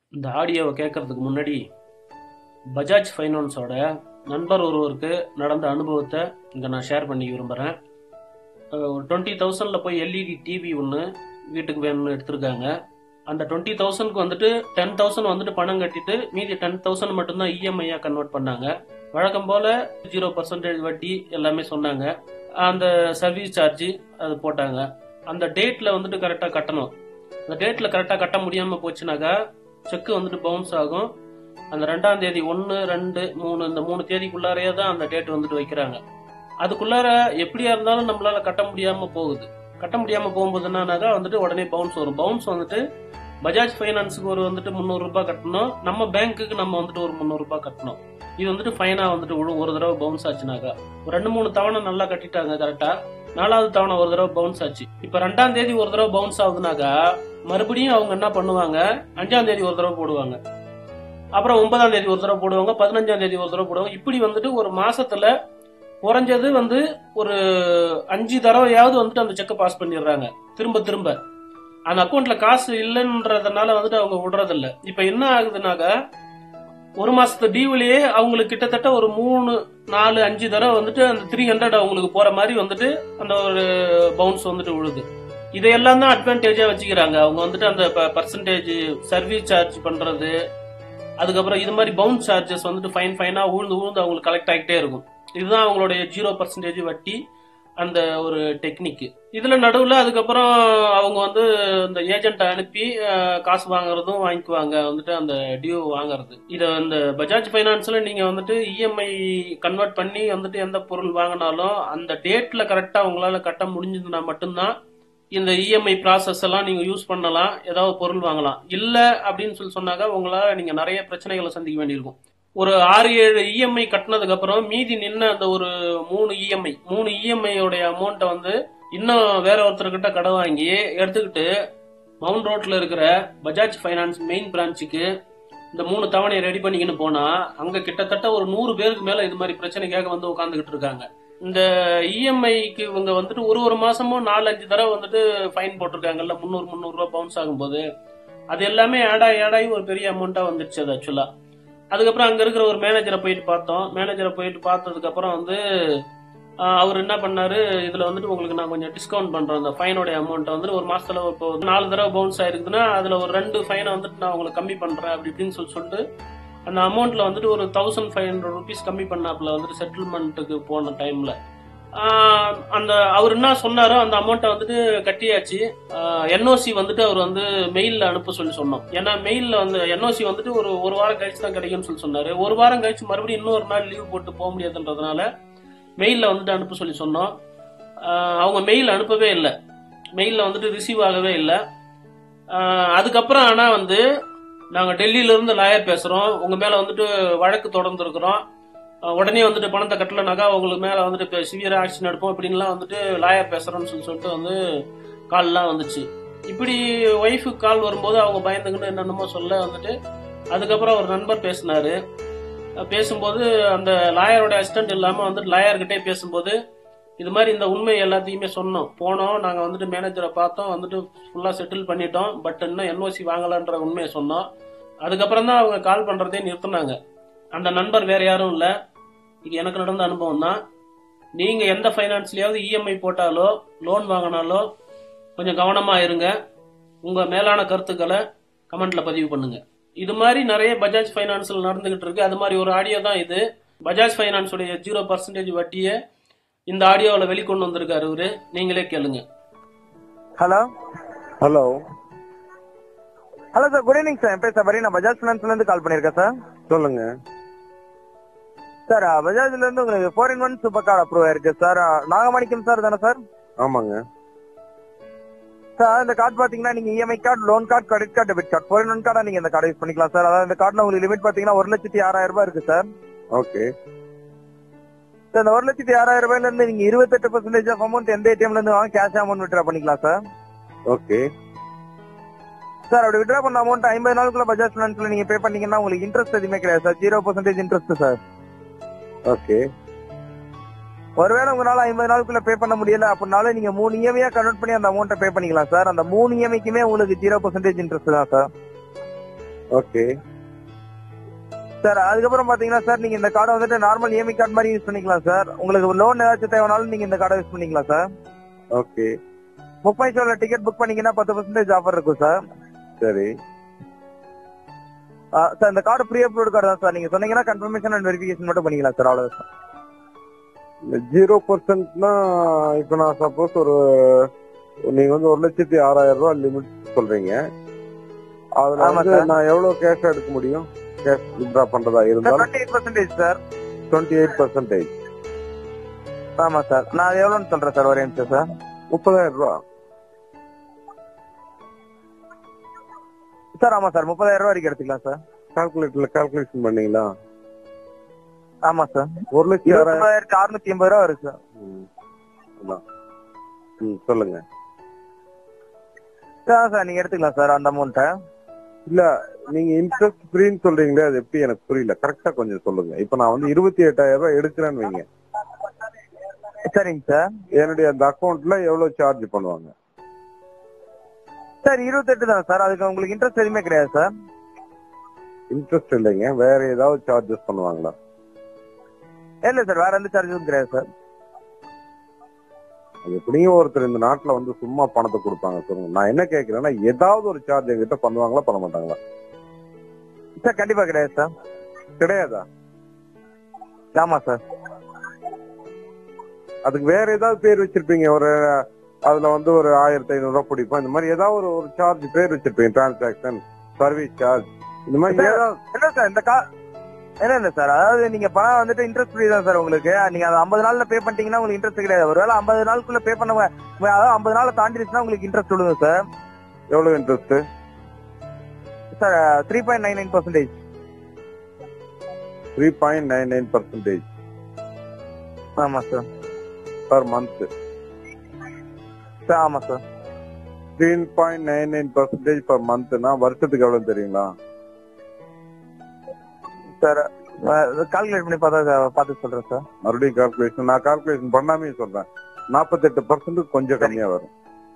இந்த ஆடியோவை கேட்கறதுக்கு முன்னாடி பஜாஜ் ஃபைனான்ஸோட நண்பர் ஒருவருக்கு நடந்த அனுபவத்தை இங்கே நான் ஷேர் பண்ணி விரும்புகிறேன் ஒரு டுவெண்ட்டி தௌசண்டில் போய் எல்இடி டிவி ஒன்று வீட்டுக்கு வேணும்னு எடுத்திருக்காங்க அந்த டுவெண்ட்டி தௌசண்ட்க்கு வந்துட்டு டென் தௌசண்ட் வந்துட்டு பணம் கட்டிட்டு மீதி டென் தௌசண்ட் மட்டும்தான் இஎம்ஐயாக கன்வெர்ட் பண்ணாங்க வழக்கம் போல் ஜீரோ பர்சன்டேஜ் வட்டி எல்லாமே சொன்னாங்க அந்த சர்வீஸ் சார்ஜ் அது போட்டாங்க அந்த டேட்டில் வந்துட்டு கரெக்டாக கட்டணும் அந்த டேட்டில் கரெக்டாக கட்ட முடியாமல் போச்சுனாக்கா செக்கு வந்துட்டு பவுன்ஸ் ஆகும் அந்த ரெண்டாம் தேதி ஒன்று ரெண்டு மூணு இந்த மூணு தேதிக்குள்ளாரையே தான் அந்த டேட் வந்துட்டு வைக்கிறாங்க அதுக்குள்ளார எப்படியா இருந்தாலும் நம்மளால கட்ட முடியாம போகுது கட்ட முடியாம போகும்போது என்னன்னாக்கா வந்துட்டு உடனே பவுன்ஸ் வரும் பவுன்ஸ் வந்துட்டு பஜாஜ் ஃபைனான்ஸுக்கு ஒரு வந்துட்டு முந்நூறு ரூபாய் கட்டணும் நம்ம பேங்க்குக்கு நம்ம வந்துட்டு ஒரு முந்நூறு ரூபாய் கட்டணும் இது வந்துட்டு ஃபைனா வந்துட்டு விழும் ஒரு தடவை பவுன்ஸ் ஆச்சுனாக்கா ஒரு ரெண்டு மூணு தவணை நல்லா கட்டிட்டாங்க கரெக்டா நாலாவது தவணை ஒரு தடவை பவுன்ஸ் ஆச்சு இப்ப ரெண்டாம் தேதி ஒரு தடவை பவுன்ஸ் ஆகுதுனாக்கா மறுபடியும் அவங்க என்ன பண்ணுவாங்க அஞ்சாம் தேதி ஒரு தடவை போடுவாங்க அப்புறம் ஒன்பதாம் தேதி ஒரு தடவை போடுவாங்க பதினஞ்சாம் தேதி ஒரு தடவை போடுவாங்க இப்படி வந்துட்டு ஒரு மாசத்துல குறைஞ்சது வந்து ஒரு அஞ்சு தடவையாவது வந்துட்டு அந்த செக்கை பாஸ் பண்ணிடுறாங்க திரும்ப திரும்ப அந்த அக்கௌண்ட்ல காசு இல்லைன்றதுனால வந்துட்டு அவங்க விடுறதில்ல இப்ப என்ன ஆகுதுனாக்கா ஒரு மாசத்து டியூலயே அவங்களுக்கு கிட்டத்தட்ட ஒரு மூணு நாலு அஞ்சு தடவை வந்துட்டு அந்த த்ரீ ஹண்ட்ரட் அவங்களுக்கு போற மாதிரி வந்துட்டு அந்த ஒரு பவுன்ஸ் வந்துட்டு விழுது இதையெல்லாம் தான் அட்வான்டேஜா வச்சுக்கிறாங்க அவங்க வந்துட்டு அந்த பர்சன்டேஜ் சர்வீஸ் சார்ஜ் பண்றது அதுக்கப்புறம் இது மாதிரி பவுன்ஸ் சார்ஜஸ் வந்துட்டு ஃபைன் ஃபைனா உழுந்து உழுந்து அவங்களுக்கு கலெக்ட் ஆகிட்டே இருக்கும் இதுதான் அவங்களுடைய ஜீரோ பர்சன்டேஜ் வட்டி அந்த ஒரு டெக்னிக் இதுல நடுவுல அதுக்கப்புறம் அவங்க வந்து இந்த ஏஜென்ட் அனுப்பி அஹ், காசு வாங்குறதும் வாங்கிக்குவாங்க வந்துட்டு அந்த டியூ வாங்குறது இத இந்த பஜாஜ் ஃபைனான்ஸ்ல நீங்க வந்துட்டு இஎம்ஐ கன்வெர்ட் பண்ணி வந்துட்டு எந்த பொருள் வாங்கினாலும் அந்த டேட்ல கரெக்டா உங்களால கட்ட முடிஞ்சதுன்னா மட்டும்தான் இந்த இஎம்ஐ ப்ராசஸ் எல்லாம் நீங்க யூஸ் பண்ணலாம் ஏதாவது பொருள் வாங்கலாம் இல்ல அப்படின்னு சொல்லி சொன்னாக்கா உங்களால நீங்க நிறைய பிரச்சனைகளை சந்திக்க வேண்டியிருக்கும் ஒரு ஆறு ஏழு இஎம்ஐ கட்டினதுக்கு அப்புறம் மீதி நின்ன அந்த ஒரு மூணு இஎம்ஐ மூணு இஎம்ஐ உடைய அமௌண்ட்டை வந்து இன்னும் வேற ஒருத்தர்கிட்ட கடை வாங்கி எடுத்துக்கிட்டு மவுண்ட் ரோட்ல இருக்கிற பஜாஜ் ஃபைனான்ஸ் மெயின் பிரான்ச்சுக்கு இந்த மூணு தவணையை ரெடி பண்ணிக்கின்னு போனா அங்க கிட்டத்தட்ட ஒரு நூறு பேருக்கு மேல இது மாதிரி பிரச்சனைக்காக வந்து உட்காந்துக்கிட்டு இருக்காங்க இந்த இஎம்ஐக்கு இவங்க வந்துட்டு ஒரு ஒரு மாசமும் நாலு அஞ்சு தடவை வந்துட்டு ஃபைன் போட்டிருக்காங்கல்ல முந்நூறு முந்நூறு ரூபாய் பவுன்ஸ் ஆகும்போது அது எல்லாமே ஆடாய் ஆடாயி ஒரு பெரிய அமௌண்ட்டா வந்துருச்சு அது ஆக்சுவலா அதுக்கப்புறம் அங்க இருக்கிற ஒரு மேனேஜரை போயிட்டு பார்த்தோம் மேனேஜரை போயிட்டு பார்த்ததுக்கு அப்புறம் வந்து ஆஹ், அவர் என்ன பண்ணாரு இதுல வந்துட்டு உங்களுக்கு நான் கொஞ்சம் டிஸ்கவுண்ட் பண்றேன் அந்த ஃபைனோட அமௌண்ட்டை வந்துட்டு ஒரு மாசத்துல இப்போ நாலு தடவை பவுன்ஸ் ஆயிருக்குதுன்னா அதுல ஒரு ரெண்டு ஃபைனை வந்துட்டு நான் உங்களுக்கு கம்மி பண்றேன் அப்படி இப்படின்னு சொல்லி சொல்லிட்டு அந்த அமௌண்ட்ல வந்துட்டு ஒரு தௌசண்ட் ஃபைவ் ஹண்ட்ரட் ருபீஸ் கம்மி பண்ணாப்புல வந்துட்டு செட்டில்மெண்ட்டுக்கு போன டைம்ல அந்த அவர் என்ன சொன்னாரோ அந்த அமௌண்ட்டை வந்துட்டு கட்டியாச்சு என்ஓசி வந்துட்டு அவர் வந்து மெயில்ல அனுப்ப சொல்லி சொன்னோம் ஏன்னா மெயில்ல வந்து என்ஓசி வந்துட்டு ஒரு ஒரு வாரம் கழிச்சு தான் கிடைக்கும்னு சொல்லி சொன்னாரு ஒரு வாரம் கழிச்சு மறுபடியும் இன்னொரு நாள் லீவ் போட்டு போக முடியாதுன்றதுனால மெயில்ல வந்துட்டு அனுப்ப சொல்லி சொன்னோம் ஆஹ் அவங்க மெயில் அனுப்பவே இல்லை மெயில்ல வந்துட்டு ரிசீவ் ஆகவே இல்லை அதுக்கப்புறம் ஆனா வந்து நாங்க டெல்லியில இருந்து லாயர் பேசுறோம் உங்க மேல வந்துட்டு வழக்கு தொடர்ந்து இருக்கிறோம் உடனே வந்துட்டு பணத்தை கட்டலனாக்கா உங்களுக்கு மேல வந்துட்டு சிவியர் ஆக்ஷன் எடுப்போம் இப்படின்லாம் வந்துட்டு லாயர் பேசுறோம்னு சொல்லி சொல்லிட்டு வந்து கால்லாம் வந்துச்சு இப்படி ஒய்ஃபுக்கு கால் வரும்போது அவங்க பயந்துக்கின்னு என்னென்னமோ சொல்ல வந்துட்டு அதுக்கப்புறம் ஒரு நண்பர் பேசினாரு அஹ் பேசும்போது அந்த லாயரோட அசிஸ்டன்ட் இல்லாம வந்துட்டு லாயர்கிட்டே பேசும்போது இது மாதிரி இந்த உண்மை எல்லாத்தையுமே சொன்னோம் போனோம் நாங்க வந்துட்டு மேனேஜரை பார்த்தோம் வந்துட்டு ஃபுல்லா செட்டில் பண்ணிட்டோம் பட் இன்னும் என்ஓசி வாங்கலான்ற உண்மையை சொன்னோம் அதுக்கப்புறம் தான் அவங்க கால் பண்றதே நிறுத்தினாங்க அந்த நண்பர் வேற யாரும் இல்ல இது எனக்கு நடந்த அனுபவம் தான் நீங்க எந்த ஃபைனான்ஸ்லயாவது இஎம்ஐ போட்டாலோ லோன் வாங்கினாலோ கொஞ்சம் கவனமா இருங்க உங்க மேலான கருத்துக்களை கமெண்ட்ல பதிவு பண்ணுங்க இது மாதிரி நிறைய பஜாஜ் ஃபைனான்ஸ்ல நடந்துகிட்டு இருக்கு அது மாதிரி ஒரு ஆடியோ தான் இது பஜாஜ் ஃபைனான்ஸ் உடைய ஜீரோ பர்சன்டேஜ் வட்டியை இந்த ஆடியோவில் வெளிக்கொண்டு வந்திருக்காரு இவரு நீங்களே கேளுங்க hello hello hello sir good evening sir என் பேர் சபரி நான் பஜாஜ் ஃபினான்ஸ்ல இருந்து கால் பண்ணியிருக்கேன் சார் சொல்லுங்க சார் பஜாஜ்ல இருந்து உங்களுக்கு four in one super card approve ஆயிருக்கு சார் நாகமாணிக்கம் சார் தானே சார் ஆமாங்க சார் இந்த கார்டு பாத்தீங்கன்னா நீங்க EMI card loan card credit card debit card four in one கார்டா நீங்க இந்த கார்டு யூஸ் பண்ணிக்கலாம் சார் அதாவது இந்த கார்டுல உங்களுக்கு லிமிட் பாத்தீங்கன்னா ஒரு லட்சத்தி ஆறாயிரம் ரூபாய் இருக்கு சார் ஓகே சார் இந்த ஒரு லட்சத்தி ஆறாயிரம் ரூபாயில இருந்து நீங்க இருபத்தெட்டு பர்சன்டேஜ் ஆஃப் அமௌண்ட் எந்த ஏடிஎம்ல இருந்து வாங்க கேஷ் அமௌண்ட் விட்ரா பண்ணிக்கலாம் சார் ஓகே சார் அப்படி விட்ரா பண்ண அமௌண்ட் ஐம்பது நாளுக்குள்ள பஜாஜ் ஃபினான்ஸ்ல நீங்க பே பண்ணீங்கன்னா உங்களுக்கு இன்ட்ரெஸ்ட் எதுவுமே கிடையாது sir zero percentage interest sir okay ஒருவேளை உங்களால ஐம்பது நாளுக்குள்ள பே பண்ண முடியல அப்படினாலும் நீங்க மூணு இஎம்ஐயா கன்வெர்ட் பண்ணி அந்த அமௌண்ட்டை பே பண்ணிக்கலாம் சார் அந்த மூணு இஎம்ஐக்குமே உங்களுக்கு ஜீரோ பர்சன்டேஜ் இன்ட்ரெஸ்ட் தான் சார் ஓகே சார் அதுக்கப்புறம் பாத்தீங்கன்னா சார் நீங்க இந்த கார்டை வந்துட்டு நார்மல் இஎம்ஐ கார்டு மாதிரி யூஸ் பண்ணிக்கலாம் சார் உங்களுக்கு லோன் ஏதாச்சும் தேவைனாலும் நீங்க இந்த கார்டை யூஸ் பண்ணிக்கலாம் சார் ஓகே புக் மை ஷோல டிக்கெட் புக் பண்ணீங்கன்னா பத்து பர்சன்டேஜ் ஆஃபர் இருக்கும் சார் சரி சார் இந்த கார்டு ப்ரீ அப்லோட் கார்டு தான் சார் நீங்க சொன்னீங்கன்னா கன்ஃபர்மேஷன் அண்ட் வெரிஃபிகேஷன் மட்டும் பண்ணிக்கலாம் சார் அவ்வளவுதான் சார் ஜீரோ பர்சன்ட்னா இப்ப நான் சப்போஸ் ஒரு நீங்க வந்து ஒரு லட்சத்தி ஆறாயிரம் ரூபாய் லிமிட் சொல்றீங்க அதுல ஆமா வந்து சார். நான் எவ்வளவு கேஷ் எடுக்க முடியும் கேஷ் வித்ரா பண்றதா இருந்தாலும் twenty eight percentage sir twenty eight percentage ஆமா சார் நான் அது எவ்வளோன்னு சொல்றேன் சார் ஒரே நிமிஷம் சார் முப்பதாயிரம் ரூபாய் சார் ஆமா சார் முப்பதாயிரம் ரூபாய் வரைக்கும் எடுத்துக்கலாம் சார் கால்குலேட்டர்ல கால்குலேஷன் பண்ணீங்களா ஆமா சார் ஒரு லட்சத்தி ஆறாயிரம் இருபத்தாயிரத்தி அறுநூத்தி எண்பது ரூபா வரும் சார் ம். அதான். ம், சொல்லுங்க சார் சார் நீங்க எடுத்துக்கலாம் சார் அந்த அமௌண்ட்டை இல்ல நீங்க இன்ட்ரெஸ்ட் ஃப்ரீன்னு சொல்றீங்களே அது எப்படி எனக்கு புரியல கரெக்டா கொஞ்சம் சொல்லுங்க இப்ப நான் வந்து இருபத்தி எட்டாயிரம் ரூபாய் எடுக்கிறேன்னு வைங்க சரிங்க சார் என்னுடைய அந்த அக்கௌண்ட்ல எவ்வளவு சார்ஜ் பண்ணுவாங்க சார் இருபத்தெட்டு தான் சார் அதுக்கு உங்களுக்கு இன்ட்ரெஸ்ட் எதுவுமே கிடையாது சார் இன்ட்ரெஸ்ட் இல்லைங்க வேற ஏதாவது சார்ஜஸ் பண்ணுவாங்களா இல்ல சார் வேற எந்த சார்ஜஸும் கிடையாது சார் அது எப்படியும் ஒருத்தர் இந்த நாட்டுல வந்து சும்மா பணத்தை கொடுப்பாங்க சொல்லுங்க நான் என்ன கேக்குறேன்னா ஏதாவது ஒரு சார்ஜ் என்கிட்ட பண்ணுவாங்களா பண்ண மாட்டாங்களா சார் கண்டிப்பா கிடையாது சார் கிடையாதா ஆமா சார் அதுக்கு வேற ஏதாவது பேர் வச்சிருப்பீங்க ஒரு அதுல வந்து ஒரு ஆயிரத்தி ஐநூறு ரூபாய் பிடிப்போம் இந்த மாதிரி ஏதாவது ஒரு ஒரு சார்ஜ் பேர் வச்சிருப்பீங்க டிரான்சாக்ஷன் சர்வீஸ் சார்ஜ் இந்த மாதிரி சார், ஏதாவது இல்ல சார் இந்த கா இல்ல இல்ல சார் அதாவது நீங்க பணம் வந்துட்டு இன்ட்ரெஸ்ட் ஃப்ரீ தான் சார் உங்களுக்கு நீங்க அது ஐம்பது நாள்ல பே பண்ணிட்டீங்கன்னா உங்களுக்கு இன்ட்ரெஸ்ட் கிடையாது ஒருவேளை ஐம்பது நாளுக்குள்ள பே பண்ண அதாவது ஐம்பது நாள் தாண்டிடுச்சுன்னா உங்களுக்கு இன்ட்ரெஸ்ட் விடுங்க சார் எவ்வளவு interest sir three point nine nine percentage three point nine nine percentage ஆமா சார் பர் மந்த் சார் ஆமா sir three point nine nine percentage per மந்த்னா வருஷத்துக்கு எவ்வளவு தெரியுங்களா சார் கால்குலேட் பண்ணி பார்த்தா சார் பார்த்து சொல்றேன் சார் மறுபடியும் கால்குலேஷன் நான் கால்குலேஷன் பண்ணாமே சொல்றேன் நாற்பத்தெட்டு பர்சன்ட் கொஞ்சம் கம்மியா வரும்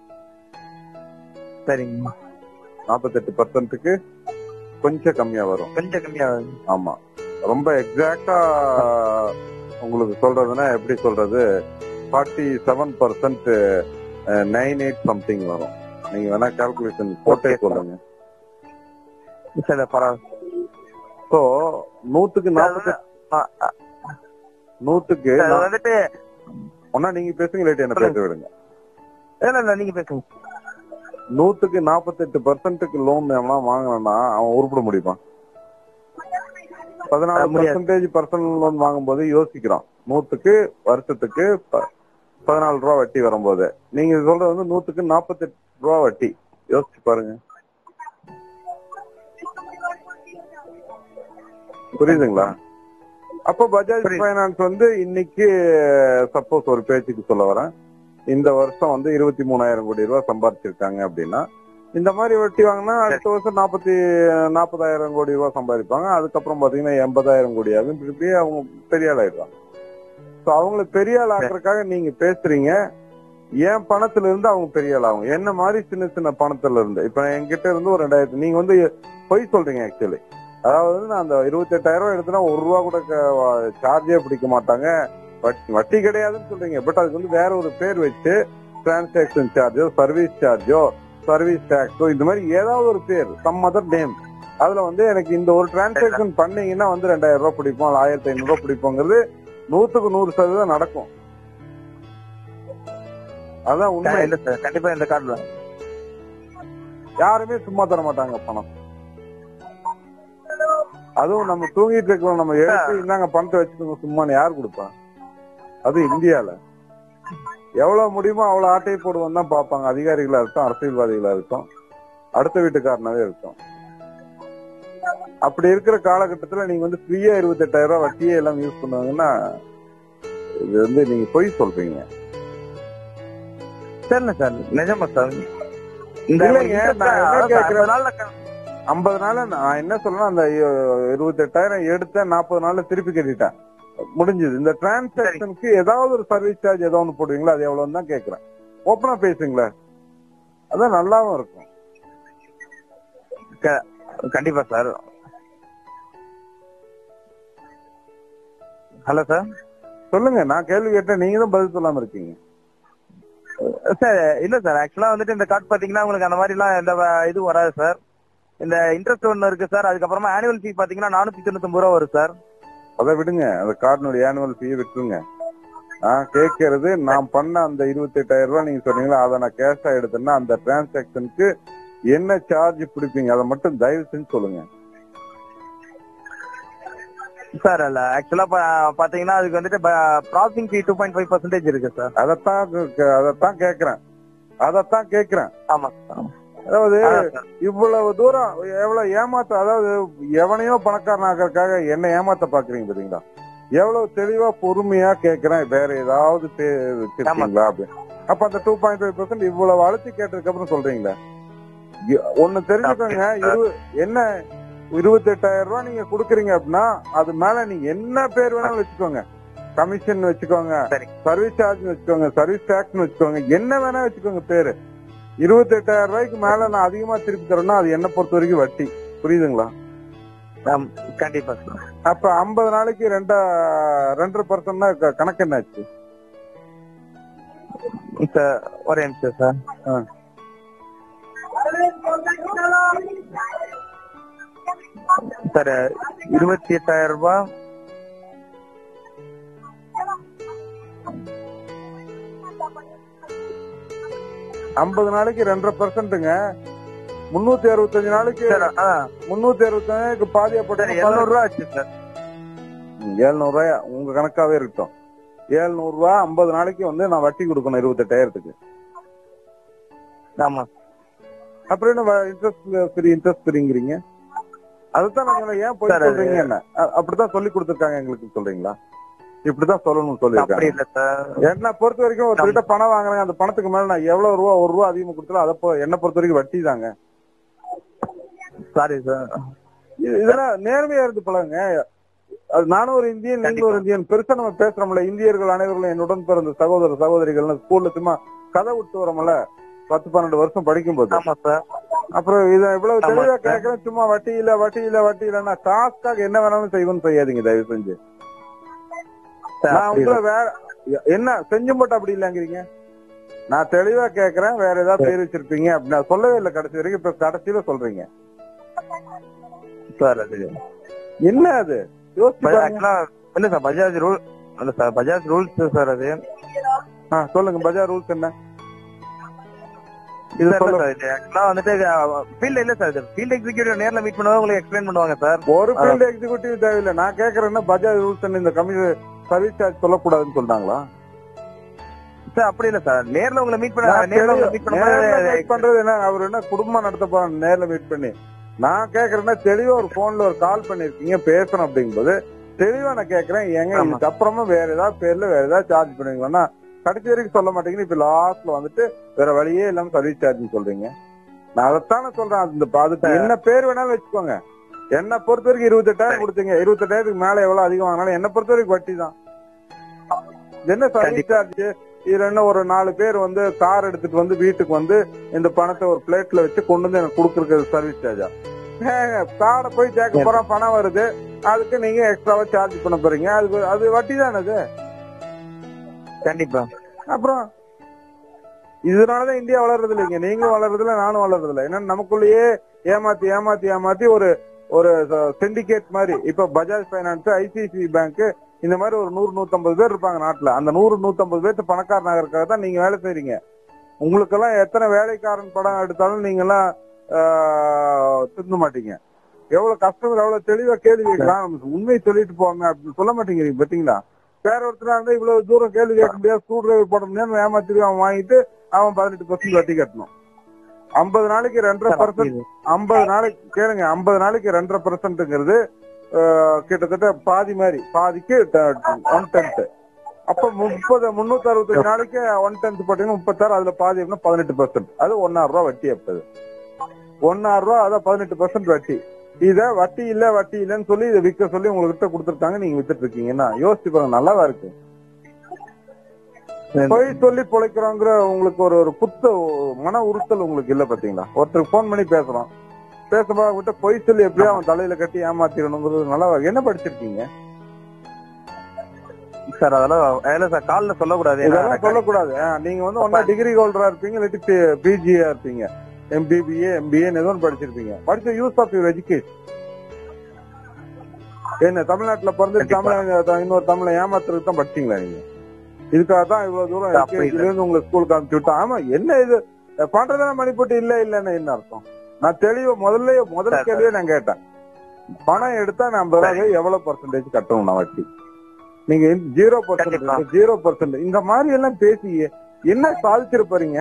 சரிங்க நாற்பத்தெட்டு பர்சன்ட்டுக்கு கொஞ்சம் கம்மியா வரும் கொஞ்சம் கம்மியா வருது. ஆமா ரொம்ப எக்ஸாக்டா உங்களுக்கு சொல்றதுன்னா எப்படி சொல்றது forty seven percent nine eight something வரும் நீங்க வேணா கால்குலேஷன் போட்டே Okay, sir. சொல்லுங்க சரி பரவாயில்ல ஸோ நூத்துக்கு நாற்பத்தி ஆ, ஆ, நூத்துக்கு சார், அது வந்துட்டு ஒன்னா நீங்க பேசுங்க லேட்டு என்ன பேச விடுங்க இல்ல இல்ல நீங்க பேசுங்க நூத்துக்கு நாற்பத்தெட்டு பர்சன்ட்டுக்கு லோன் எவனா வாங்கினா அவன் உருப்பிட முடியுமா பதினாலு அஹ் முடியாது. பர்சன்டேஜ் பர்சனல் லோன் வாங்கும்போது யோசிக்கிறான் நூத்துக்கு வருஷத்துக்கு ப- பதினாலு ரூபா வட்டி வரும்போது நீங்க சொல்றது வந்து நூத்துக்கு நாற்பத்தெட்டு ரூபா வட்டி யோசிச்சு பாருங்க புரியுதுங்களா அப்போ பஜாஜ் புரியுது. ஃபைனான்ஸ் வந்து இன்னைக்கு சப்போஸ் ஒரு பேச்சுக்கு சொல்ல வரேன் இந்த வருஷம் வந்து இருபத்தி மூணாயிரம் கோடி ரூபாய் சம்பாதிச்சிருக்காங்க அப்படின்னா இந்த மாதிரி வட்டி வாங்கினா அடுத்த வருஷம் நாற்பத்தி நாற்பதாயிரம் கோடி ரூபாய் சம்பாதிப்பாங்க அதுக்கப்புறம் பாத்தீங்கன்னா எண்பதாயிரம் கோடி ஆகும் இப்படி இப்படியே அவங்க பெரிய ஆள் ஆயிடுவாங்க ஸோ அவங்கள பெரிய ஆள் ஆக்குறதுக்காக நீங்க பேசுறீங்க என் பணத்துல இருந்து அவங்க பெரிய ஆள் ஆகும் என்ன மாதிரி சின்ன சின்ன பணத்துல இருந்து இப்ப என்கிட்ட இருந்து ஒரு ரெண்டாயிரத்தி நீங்க வந்து பொய் சொல்றீங்க ஆக்சுவலி அதாவது நான் அந்த இருபத்தி எட்டாயிரம் ரூபாய் எடுத்தனா ஒரு ரூபா கூட சார்ஜே பிடிக்க மாட்டாங்க வட்டி வட்டி கிடையாதுன்னு சொல்றீங்க பட் அதுக்கு வந்து வேற ஒரு பேர் வச்சு டிரான்சாக்ஷன் சார்ஜோ சர்வீஸ் சார்ஜோ சர்வீஸ் டேக்ஸோ இந்த மாதிரி ஏதாவது ஒரு பேர் சம் அதர் நேம் அதுல வந்து எனக்கு இந்த ஒரு டிரான்சாக்ஷன் பண்ணீங்கன்னா வந்து ரெண்டாயிரம் ரூபாய் பிடிப்போம் அல்ல ஆயிரத்தி ஐநூறு ரூபாய் பிடிப்போங்கிறது நூத்துக்கு நூறு சதவீதம் நடக்கும் அதான் உண்மை இல்ல சார் கண்டிப்பா இந்த கார்டுல யாருமே சும்மா தர மாட்டாங்க பணம் அதுவும் நம்ம தூங்கிட்டு இருக்கிறோம் நம்ம எடுத்து இந்தாங்க பணத்தை வச்சுக்கோங்க சும்மான்னு யார் கொடுப்பா அது இந்தியால எவ்வளவு முடியுமோ அவ்வளவு ஆட்டையை போடுவோம் தான் பார்ப்பாங்க அதிகாரிகளா இருக்கட்டும் அரசியல்வாதிகளா இருக்கட்டும் அடுத்த வீட்டுக்காரனாவே இருக்கும் அப்படி இருக்கிற காலகட்டத்துல நீங்க வந்து ஃப்ரீயா இருபத்தெட்டாயிரம் ரூபாய் வட்டியே எல்லாம் யூஸ் பண்ணுவாங்கன்னா இது வந்து நீங்க பொய் சொல்றீங்க சரிண்ணே சார் நிஜமா சார் இந்த இல்லைங்க, நான் என்ன அதாவது கேக்குறேன்? ஐம்பது நாள்ல க- ஐம்பது நாள்ல நான் என்ன சொல்றேன் அந்த இருபத்தெட்டாயிரம் எடுத்தேன் நாற்பது நாள்ல திருப்பி கட்டிட்டேன் முடிஞ்சது இந்த டிரான்சாக்ஷனுக்கு ஏதாவது ஒரு சர்வீஸ் சார்ஜ் ஏதோ ஒன்று போடுவீங்களா அது எவ்வளவுன்னு தான் கேக்குறேன் ஓப்பனா பேசுங்களேன் அதான் நல்லாவும் இருக்கும் கண்டிப்பா சார் ஹலோ சார் சொல்லுங்க நான் கேள்வி கேட்டேன் நீங்க தான் பதில் சொல்லாம இருக்கீங்க சார் இல்ல சார் ஆக்சுவலா வந்துட்டு இந்த கார்டு பாத்தீங்கன்னா உங்களுக்கு அந்த மாதிரி எல்லாம் எந்த வ- இது வராது சார் இந்த இன்ட்ரெஸ்ட் ஒன்னு இருக்கு சார் அதுக்கப்புறமா ஆனுவல் ஃபீ பாத்தீங்கன்னா நானூத்தி தொண்ணூத்தி ரூபா வரும் சார் அதை விடுங்க அந்த கார்டினுடைய ஆனுவல் ஃபீ விட்டுருங்க நான் கேட்கறது நான் பண்ண அந்த இருபத்தி எட்டாயிரம் ரூபாய் நீங்க சொன்னீங்களா அதை நான் கேஷா எடுத்தேன்னா அந்த டிரான்சாக்ஷனுக்கு என்ன சார்ஜ் பிடிப்பீங்க அதை மட்டும் தயவு செஞ்சு சொல்லுங்க சார் இல்ல ஆக்சுவலா பாத்தீங்கன்னா அதுக்கு வந்துட்டு processing fee two point five percentage இருக்கு சார் அதைத்தான் கே- அதைத்தான் கேக்குறேன் அதைத்தான் கேக்குறேன் ஆமா சார் அதாவது அதான் சார். இவ்வளவு தூரம் எவ்வளவு ஏமாத்த அதாவது எவனையோ பணக்காரன் ஆக்கறதுக்காக என்ன ஏமாத்த பாக்குறீங்க பாத்தீங்களா எவ்வளவு தெளிவா பொறுமையா கேக்குறேன் வேற ஏதாவது பே- வச்சிருக்கீங்களா அப்படின்னு அப்ப அந்த டூ பாயிண்ட் ஃபைவ் பர்சன்ட் இவ்வளவு அழைச்சி கேட்டதுக்கு அப்புறம் சொல்றீங்களா இ- ஒண்ணு தெரிஞ்சுக்கோங்க இரு என்ன இருபத்தி எட்டாயிரம் ரூபாய் நீங்க குடுக்குறீங்க அப்படின்னா அது மேல நீங்க என்ன பேர் வேணாலும் வச்சுக்கோங்க கமிஷன் வச்சுக்கோங்க சரி. சர்வீஸ் சார்ஜ் வச்சுக்கோங்க சர்வீஸ் டாக்ஸ் வச்சுக்கோங்க என்ன வேணா வச்சுக்கோங்க பேரு இருபத்தி எட்டாயிரம் ரூபாய்க்கு மேல நான் அதிகமா திருப்பி தரேன்னா அது என்ன பொறுத்த வரைக்கும் வட்டி புரியுதுங்களா ஆம், கண்டிப்பா சார் அப்ப ஐம்பது நாளைக்கு ரெண்டா ரெண்டரை பர்சன்ட்னா கணக்கு என்னாச்சு சார் ஒரே நிமிஷம் சார் ஆ. சார் இருபத்தி எட்டாயிரம் ரூபாய் ஐம்பது நாளைக்கு ரெண்டரை பர்சன்ட்டுங்க முன்னூத்தி அறுபத்தஞ்சு நாளைக்கு சார் ஆ முன்னூத்தி அறுபத்தஞ்சுக்கு பாதியா சார் போட்டு எழுநூறு ரூபா ஆச்சு சார் ஏழ்நூறு ரூபாய் உங்க கணக்காவே இருக்கட்டும் ஏழ்நூறு ரூபாய் ஐம்பது நாளைக்கு வந்து நான் வட்டி கொடுக்கணும் இருபத்தெட்டாயிரத்துக்கு ஆமா அப்புறம் என்ன இன்ட்ரெஸ்ட் ஃப்ரீ இன்ட்ரெஸ்ட் ஃப்ரீங்கிறீங்க அதைத்தான் நாங்க ஏன் போய் சார், அது- சொல்றீங்க என்ன அ- அப்படித்தான் சொல்லி கொடுத்துருக்காங்க எங்களுக்கு சொல்றீங்களா இப்படிதான் சொல்லணும்னு அப்படி சொல்லியிருக்காங்க இல்ல சார் என்ன பொறுத்த வரைக்கும் ஒருத்தர்கிட்ட பணம் வாங்குறாங்க அந்த பணத்துக்கு மேல நான் எவ்வளவு ரூபா ஒரு ரூபா அதிகமா கொடுத்தாலும் அதை பொ- என்ன பொறுத்த வரைக்கும் வட்டி தாங்க சாரி சார் இது- இதெல்லாம் நேர்மையா இருந்து பழகுங்க அது நானும் ஒரு இந்தியன் நீங்க ஒரு இந்தியன் பெருசா நம்ம பேசுறோம்ல இந்தியர்கள் அனைவர்களும் என்னுடன் பிறந்த சகோதர சகோதரிகள் ஸ்கூல்ல சும்மா கதை விட்டு வரோம்ல பத்து பன்னெண்டு வருஷம் படிக்கும்போது ஆமா சார் அப்புறம் இத இவ்வளவு ஆமா, தெளிவா சார். கேட்கறேன் சும்மா வட்டி இல்ல வட்டி இல்ல வட்டி இல்லன்னா டாஸ்க்காக என்ன வேணாலும் செய்வோம்னு செய்யாதீங்க தயவு செஞ்சு சார், நான் அப்படி உங்களை வேற என்ன செஞ்சு மட்டும் அப்படி இல்லங்கிறீங்க நான் தெளிவா கேக்குறேன் வேற ஏதாவது பேர் வச்சிருப்பீங்க அப்படி நான் சொல்லவே இல்லை கடைசி வரைக்கும் இப்ப கடைசியில சொல்றீங்க சார் அது என்ன அது யோசிச்சு பாருங்க. ஆக்சுவலா இல்ல சார் பஜாஜ் ரூல் இல்ல சார் பஜாஜ் ரூல்ஸ் சார் அது ஆ, சொல்லுங்க பஜார் ரூல்ஸ் என்ன இது சார் சொல்ல சார் இது ஆக்சுவலா வந்துட்டு ஃபீல்ட் இல்ல சார் இது ஃபீல்ட் எக்ஸிக்யூட்டிவ் நேர்ல மீட் பண்ணுவாங்க உங்களுக்கு எக்ஸ்பிளைன் பண்ணுவாங்க சார் ஒரு ஃபீல்டு எக்ஸிகூட்டிவ் தேவையில்லை நான் கேக்குறேன்னா பஜாஜ் ரூல்ஸ் இந்த கம்மி சர்வீஸ் சார்ஜ் சொல்லக்கூடாதுன்னு சொல்றாங்களா சார் அப்படி இல்ல சார் நேர்ல உங்களை மீட் பண்ண நான் நேர்ல உங்களை தெளிவா- மீட் நேர்ல meet பண்ணும்போது பண்றது என்ன அவர் என்ன குடும்பம் நடத்த போறாங்க நேர்ல மீட் பண்ணி நான் கேக்குறேன்னா தெளிவா ஒரு போன்ல ஒரு கால் பண்ணிருக்கீங்க பேசணும் அப்படிங்கும்போது தெளிவா நான் கேக்குறேன் ஏங்க ஆமா. இதுக்கு அப்புறமா வேற ஏதாவது பேர்ல வேற ஏதாவது சார்ஜ் பண்ணுவீங்கன்னா கடைசி வரைக்கும் சொல்ல மாட்டீங்கன்னு இப்ப லாஸ்ட்ல வந்துட்டு வேற வழியே இல்லாம சர்வீஸ் சார்ஜ் சொல்றீங்க நான் அதைத்தானே சொல்றேன் அந்த அதுக்கு என்ன பேர் வேணாலும் வச்சுக்கோங்க என்ன பொறுத்த வரைக்கும் இருபத்தெட்டாயிரம் கொடுத்தீங்க இருபத்தெட்டாயிரத்துக்கு மேல எவ்வளவு அதிகம் வாங்கினாலும் என்ன பொறுத்த வரைக்கும் வட்டி தான் இது என்ன சர்வீஸ் சார்ஜ் இதுல என்ன ஒரு நாலு பேர் வந்து கார் எடுத்துட்டு வந்து வீட்டுக்கு வந்து இந்த பணத்தை ஒரு பிளேட்ல வச்சு கொண்டு வந்து எனக்கு கொடுக்கறது சர்வீஸ் சார்ஜா காரை போய் கேட்க போறோம் பணம் வருது அதுக்கு நீங்க எக்ஸ்ட்ராவா சார்ஜ் பண்ண போறீங்க அது அது வட்டி தானே அது கண்டிப்பா அப்புறம் இதனாலதான் இந்தியா வளர்றது இல்லைங்க நீங்களும் வளர்றது இல்ல நானும் வளர்றது இல்ல ஏன்னா நமக்குள்ளேயே ஏமாத்தி ஏமாத்தி ஏமாத்தி ஒரு ஒரு சிண்டிகேட் மாதிரி இப்ப பஜாஜ் பைனான்ஸ் ஐசிஐசிஐ பேங்க் இந்த மாதிரி ஒரு நூறு நூத்தம்பது பேர் இருப்பாங்க நாட்டுல அந்த நூறு நூத்தம்பது பேர்த்து பணக்காரனாக இருக்கிறத தான் நீங்க வேலை செய்றீங்க உங்களுக்கெல்லாம் எத்தனை வேலைக்காரன் படம் எடுத்தாலும் நீங்க எல்லாம் ஆஹ், திருந்த மாட்டீங்க எவ்வளவு கஸ்டமர் எவ்வளவு தெளிவா கேள்வி கேட்கலாம் உண்மை சொல்லிட்டு போவாங்க அப்படின்னு சொல்ல மாட்டேங்கிறீங்க பாத்தீங்களா வேற ஒருத்தரா இருந்தா இவ்வளவு தூரம் கேள்வி கேட்க முடியாது ஸ்க்ரூ டிரைவர் போட முடியாது ஏமாத்திட்டு அவன் வாங்கிட்டு அவன் பதினெட்டு பர்சன்ட் வட்டி கட்டணும் ஐம்பது நாளைக்கு ரெண்டரை சார், அப்படி பர்சன்ட் ஐம்பது நாளைக்கு கேளுங்க ஐம்பது நாளைக்கு ரெண்டரை பர்சன்ட்ங்கிறது கிட்டத்தட்ட பாதி மாதிரி பாதிக்கு ஒன் டென்த் அப்ப முப்பது முன்னூத்தி அறுபத்தஞ்சு நாளைக்கு ஒன் டென்த் போட்டீங்கன்னா முப்பத்தாறு அதுல பாதி எப்படின்னா பதினெட்டு பர்சன்ட் அது ஒன்னாயிரம் ரூபாய் வட்டி அப்பது ஒன்னாயிரம் ரூபாய் அதான் பதினெட்டு பர்சன்ட் வட்டி இத வட்டி இல்ல வட்டி இல்லன்னு சொல்லி இதை விற்க சொல்லி உங்ககிட்ட கொடுத்துருக்காங்க நீங்க வித்துட்டு இருக்கீங்கன்னா யோசிச்சு பாருங்க நல்லாவா இருக்கு பொய் சொல்லி பொழைக்கிறோங்கிற உங்களுக்கு ஒரு ஒரு புத்த மன உறுத்தல் உங்களுக்கு இல்ல பாத்தீங்களா ஒருத்தருக்கு போன் பண்ணி பேசுறோம் பேசப்பா விட்ட பொய் சொல்லி எப்படியோ அவன் தலையில கட்டி ஏமாத்திடணுங்கிறது நல்லா என்ன படிச்சிருக்கீங்க சார் அதெல்லாம் இல்ல சார் கால்ல சொல்லக்கூடாது ஏன்னா இதெல்லாம் சொல்லக்கூடாது ஆ, நீங்க வந்து ஒன்னா டிகிரி ஹோல்டரா இருப்பீங்க இல்லாட்டி பிஜியா இருப்பீங்க எம்பிபிஏ எம்பிஏ ஏதோ ஒன்று படிச்சிருப்பீங்க படிச்ச யூஸ் ஆஃப் யுவர் எஜுகேஷன் என்ன தமிழ்நாட்டுல பிறந்து கண்டிப்பா. தமிழ் இன்னொரு தமிழை ஏமாத்துறதுக்கு தான் படிச்சீங்களா நீங்க இதுக்காக தான் இவ்வளவு தூரம் அப்படி LKG ல இருந்து உங்களை ஸ்கூலுக்கு அனுப்பிச்சு விட்டா ஆமா என்ன இது பண்றதுனா மணிப்பட்டு இல்ல இல்லன்னு என்ன அர்த்தம் நான் தெளிவா முதல்ல முதல் சரி, கேள்வியே நான் கேட்டேன் பணம் எடுத்தா நம்ம எவ்வளவு பர்சன்டேஜ் கட்டணும் நான் வட்டி நீங்க ஜீரோ கண்டிப்பா. பர்சன்ட் ஜீரோ பர்சன்ட் இந்த மாதிரி எல்லாம் பேசி என்ன சாதிச்சிட போறீங்க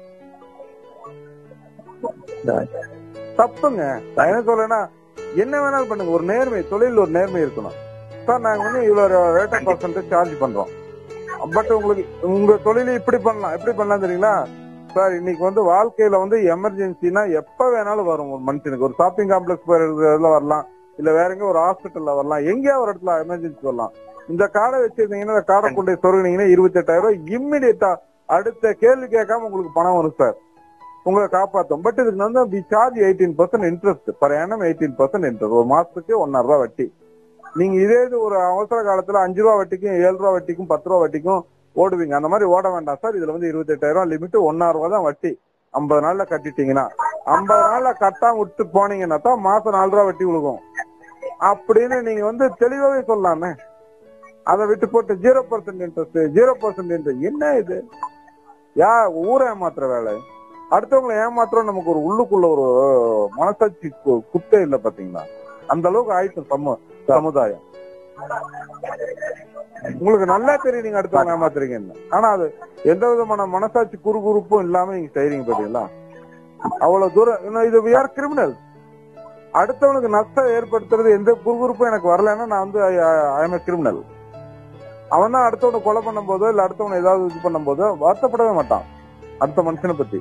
தப்புங்க நான் என்ன சொல்றேன்னா என்ன வேணாலும் பண்ணுங்க ஒரு நேர்மை தொழில் ஒரு நேர்மை இருக்கணும் சார் நாங்க வந்து இவ்வளவு ரேட் ஆஃப் பர்சன்டேஜ் சார்ஜ் பண்றோம் பட் உங்களுக்கு உங்க தொழிலை இப்படி பண்ணலாம் எப்படி பண்ணலாம் தெரியுங்களா சார் இன்னைக்கு வந்து வாழ்க்கையில வந்து எமர்ஜென்சினா எப்ப வேணாலும் வரும் ஒரு மனுஷனுக்கு ஒரு ஷாப்பிங் காம்ப்ளெக்ஸ் போறதுல வரலாம் இல்ல வேற எங்க ஒரு ஹாஸ்பிட்டல்ல வரலாம் எங்கேயா ஒரு இடத்துல எமர்ஜென்சி வரலாம் இந்த கார்டை வச்சிருந்தீங்கன்னா இந்த கார்டை கொண்டு போய் சொருகினீங்கன்னா இருபத்தெட்டாயிரம் ரூபாய் இம்மிடியட்டா அடுத்த கேள்வி கேட்காம உங்களுக்கு பணம் வரும் சார் உங்களை காப்பாத்தும் பட் இதுக்கு வந்து we charge eighteen percent interest per annum eighteen percent interest ஒரு மாசத்துக்கு ஒன்னாயிரம் ரூபாய் வட்டி நீங்க இதே இது ஒரு அவசர காலத்துல அஞ்சு ரூபா வட்டிக்கும் ஏழு ரூபா வட்டிக்கும் பத்து ரூபா வட்டிக்கும் ஓடுவீங்க அந்த மாதிரி ஓட வேண்டாம் சார் இதுல வந்து இருபத்தெட்டாயிரம் லிமிட் ஒன்னாயிரம் ரூபாய் தான் வட்டி ஐம்பது நாள்ல கட்டிட்டீங்கன்னா ஐம்பது நாள்ல கட்டாம விட்டு போனீங்கன்னா தான் மாசம் நாலு ரூபா வட்டி விழுகும் அப்படின்னு நீங்க வந்து தெளிவாவே சொல்லலாமே அதை விட்டு போட்டு zero percent interest zero percent interest என்ன இது யா ஊரை ஏமாத்துற வேலை அடுத்தவங்களை ஏமாத்துறோம் நமக்கு ஒரு உள்ளுக்குள்ள ஒரு மனசாட்சி கு- குத்தே இல்ல பாத்தீங்களா அந்த அளவுக்கு ஆயிடுச்சு சம சமுதாயம் உங்களுக்கு நல்லா தெரியும் நீங்க அடுத்தவங்க ஏமாத்துறீங்கன்னு ஆனா அது எந்த விதமான மனசாட்சி குறுகுறுப்பும் இல்லாம நீங்க செய்றீங்க பாத்தீங்களா அவ்வளவு தூரம் இன்னும் இது we are criminals அடுத்தவனுக்கு நஷ்டம் ஏற்படுத்துறது எந்த குறுகுறுப்பும் எனக்கு வரலைன்னா நான் வந்து ஐ எம் கிரிமினல் அவன் தான் அடுத்தவனை கொலை பண்ணும் போதோ இல்ல அடுத்தவனை ஏதாவது இது பண்ணும் போதோ வருத்தப்படவே மாட்டான் அடுத்த மனுஷனை பத்தி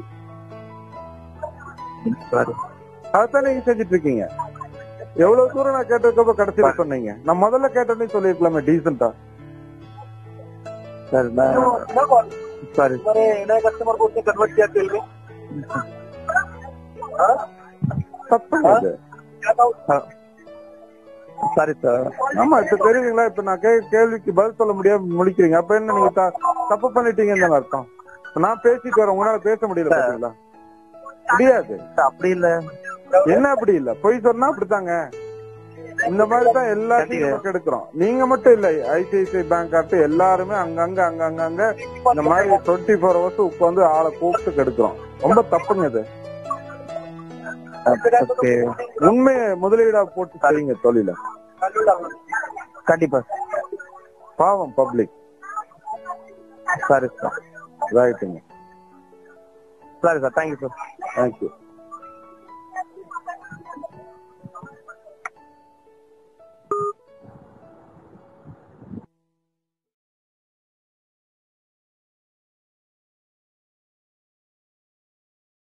சார் அதான் நீங்க செஞ்சுட்டு இருக்கீங்க எவ்வளவு தூரம் நான் கேட்டதுக்கு கடைசியில சொன்னீங்க நான் முதல்ல கேட்டேன்னே சொல்லிருக்கலாமே டீசெண்டா सर मैं सॉरी हमारे नए कस्टमर को उसने कन्वर्ट किया तेल में தப்புங்க இது. क्या था सॉरी सर ஆமா இப்ப தெரியுதுங்களா இப்ப நான் கே கேள்விக்கு பதில் சொல்ல முடியாம முடிக்கிறீங்க அப்ப என்ன நீங்க த- தப்பு பண்ணிட்டீங்கன்னு தானே அர்த்தம் இப்ப நான் பேசிட்டு வரேன் உங்களால பேச முடியல பாத்தீங்களா முடியாது அப்படி இல்ல என்ன அப்படி இல்ல பொய் சொன்னா அப்படித்தாங்க இந்த மாதிரி தான் எல்லாத்தையும் நம்ம கெடுக்கிறோம் நீங்க மட்டும் இல்ல ஐசிஐசிஐ பேங்க் ஆட்டு எல்லாருமே அங்கங்க அங்கங்க அங்க இந்த மாதிரி டுவெண்ட்டி ஃபோர் ஹவர்ஸ் உட்காந்து ஆளை கூப்பிட்டு கெடுக்கிறோம் ரொம்ப தப்புங்க இது ஓகே உண்மையை முதலீடா போட்டு செய்யுங்க தொழில கண்டிப்பா பாவம் பப்ளிக் சரி சார் ரைட்டுங்க சரி சார் தேங்க்யூ சார் தேங்க்யூ